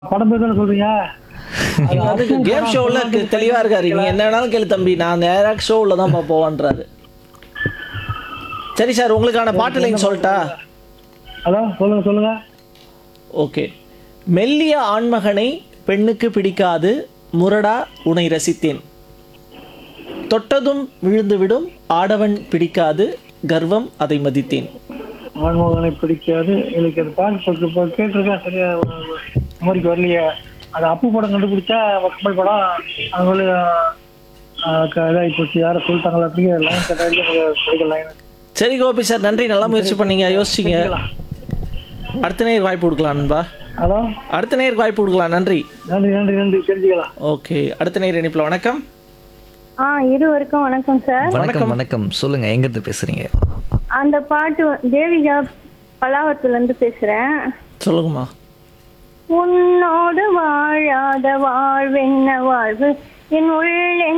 படம் பேர் தானே சொல்றீங்க நீங்க வந்து கேம் ஷோவில் தெளிவா இருக்காரு நீங்க என்ன வேணாலும் கேளு தம்பி நான் நேரா ஷோவில் தான் போவான்றாரு சரி சார் உங்களுக்கான பாட்டு லைன் சொல்லட்டா அதான் சொல்லுங்க சொல்லுங்க ஓகே மெல்லிய ஆண்மகனை பெண்ணுக்கு பிடிக்காது முரடா உனை ரசித்தேன் தொட்டதும் விழுந்துவிடும் ஆடவன் பிடிக்காது கர்வம் அதை மதித்தேன் ஆண்மகனை பிடிக்காது எனக்கு அந்த பாட்டு சொல்லிட்டு இப்போ கேட்டிருக்கேன் சரியா மெமரிக்கு வரலையே அது அப்பு படம் கண்டுபிடிச்சா கமல் படம் அது வந்து இதாகி போச்சு யாரும் சொல்லிட்டாங்களா அப்படிங்கிற லைன் கேட்டாலே கிடைக்கல லைன் சரி கோபி சார் நன்றி நல்லா முயற்சி பண்ணீங்க யோசிச்சிங்க அடுத்த நேர் வாய்ப்பு கொடுக்கலாம் நண்பா ஹலோ அடுத்த நேர் வாய்ப்பு கொடுக்கலாம் நன்றி நன்றி நன்றி நன்றி தெரிஞ்சுக்கலாம் ஓகே அடுத்த நேர் இணைப்பில் வணக்கம் ஆ இருவருக்கும் வணக்கம் சார் வணக்கம் வணக்கம் சொல்லுங்க எங்க இருந்து பேசுறீங்க அந்த பாட்டு வ- தேவிகா பலாவரத்துல இருந்து பேசுறேன் சொல்லுங்கம்மா உன்னோடு வாழாத வாழ்வென்ன வாழ்வு என் உள்ளே